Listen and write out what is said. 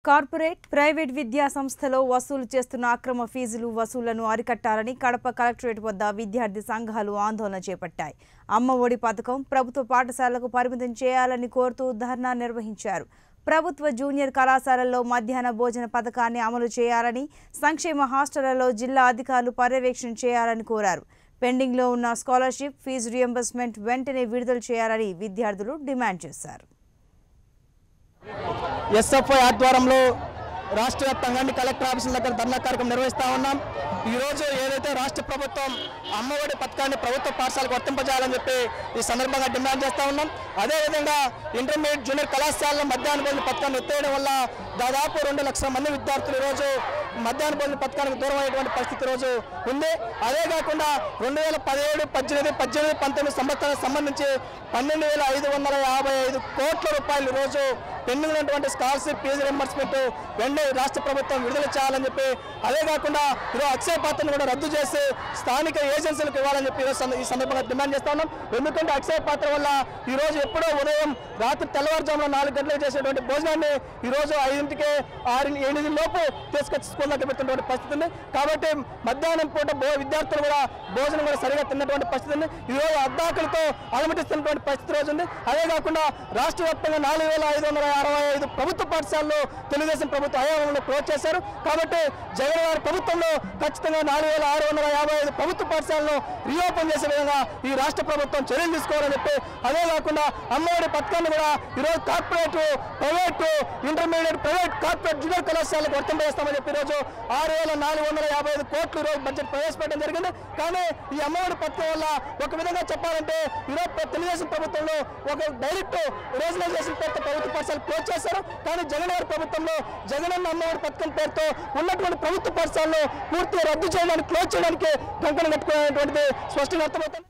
corporate private విద్యా సంస్థలో వసూలు చేస్తున్న అక్రమ ఫీజులు వసూళ్లను అరికట్టాలని కడప కలెక్టరేట్ వద్ద విద్యార్థి సంఘాలు ఆందోళన చేపట్టాయి అమ్మ ఒడి పథకం ప్రభుత్వ పాఠశాలకు పరిమితం చేయాలని కోరుతూ ధర్నా నిర్వహించారు ప్రభుత్వ జూనియర్ కళాశాలల్లో మధ్యాహ్న భోజన పథకాన్ని అమలు చేయాలని సంక్షేమ హాస్టళ్లలో జిల్లా అధికారులు పర్యవేక్షణ చేయాలని కోరారు పెండింగ్లో ఉన్న స్కాలర్షిప్ ఫీజు రియంబర్స్మెంట్ వెంటనే విడుదల చేయాలని విద్యార్థులు డిమాండ్ చేశారు ఎస్ఎఫ్ఐ ఆధ్వర్యంలో రాష్ట్ర వ్యాప్తంగా అన్ని కలెక్టర్ ఆఫీసుల దగ్గర ధర్నా కార్యక్రమం నిర్వహిస్తా ఉన్నాం ఈరోజు ఏదైతే రాష్ట్ర ప్రభుత్వం అమ్మఒడి పథకాన్ని ప్రభుత్వ పాఠశాలకు వర్తింపజేయాలని చెప్పి ఈ సందర్భంగా డిమాండ్ చేస్తా ఉన్నాం అదేవిధంగా ఇంటర్మీడియట్ జూనియర్ కళాశాలలో మధ్యాహ్న భోజన పథకాన్ని ఎత్తేయడం వల్ల దాదాపు రెండు లక్షల మంది విద్యార్థులు ఈరోజు మధ్యాహ్న భోజన పథకానికి దూరం అయ్యేటువంటి పరిస్థితి ఈరోజు ఉంది అదే కాకుండా రెండు వేల పదిహేడు పద్దెనిమిది పద్దెనిమిది పంతొమ్మిది సంవత్సరాలకు సంబంధించి పన్నెండు వేల ఐదు వందల యాభై ఐదు కోట్ల రూపాయలు ఈరోజు పెండింగ్ ఉన్నటువంటి స్కాలర్షిప్ ఫీజు రింబర్స్మెంట్ వెంటనే రాష్ట్ర ప్రభుత్వం విడుదల చేయాలని చెప్పి అదే కాకుండా ఈరోజు అక్షయ పాత్రను కూడా రద్దు చేసి స్థానిక ఏజెన్సీలకు ఇవ్వాలని చెప్పి ఈరోజు సంద- ఈ సందర్భంగా డిమాండ్ చేస్తా ఉన్నాం ఎందుకంటే అక్షయ పాత్ర వల్ల ఈరోజు ఎప్పుడో ఉదయం రాత్రి తెల్లవారుజామున నాలుగు గంటలకు చేసేటువంటి భోజనాన్ని ఈరోజు ఐదింటికి ఆరు ఎనిమిది లోపు తీసుకొచ్చి స్కూల్లోకి పెడుతున్నటువంటి పరిస్థితి ఉంది కాబట్టి మధ్యాహ్నం పూట భో విద్యార్థులు కూడా భోజనం కూడా సరిగా తిన్నటువంటి పరిస్థితి ఉంది ఈరోజు అద్దాకులతో అలమటిస్తున్నటువంటి పరిస్థితి రోజు ఉంది అదే కాకుండా రాష్ట్ర వ్యాప్తంగా నాలుగు వేల ఐదు వందల అరవై ఐదు ప్రభుత్వ పాఠశాలలు తెలుగుదేశం ప్రభుత్వ హయాంలో క్లోజ్ చేశారు కాబట్టి జగన్ గారి ప్రభుత్వంలో ఖచ్చితంగా నాలుగు వేల ఆరు వందల యాభై ఐదు ప్రభుత్వ పాఠశాలను రీఓపెన్ చేసే విధంగా ఈ రాష్ట్ర ప్రభుత్వం చర్యలు తీసుకోవాలని చెప్పి అదే కాకుండా అమ్మఒడి పథకాన్ని కూడా ఈరోజు corporate private intermediate private corporate junior కళాశాలకు వర్తింపజేస్తామని చెప్పి ఈరోజు ఆరు వేల నాలుగు వందల యాభై ఐదు కోట్లు ఈరోజు బడ్జెట్ ప్రవేశపెట్టడం జరిగింది కానీ ఈ అమ్మఒడి పథకం వల్ల ఒక విధంగా చెప్పాలంటే ఈరోజు ప్ర- తెలుగుదేశం ప్రభుత్వంలో ఒక డైరెక్ట్ రీజనలైజేషన్ పేరుతో ప్రభుత్వ పాఠశాలలు క్లోజ్ చేశారు కానీ జగన్ గారి ప్రభుత్వంలో జగనన్న అమ్మఒడి పథకం పేరుతో ఉన్నటువంటి ప్రభుత్వ పాఠశాలను పూర్తిగా రద్దు చేయడానికి క్లోజ్ చేయడానికి కంకణం కట్టుకునేటువంటిది స్పష్టంగా అర్థమవుతుంది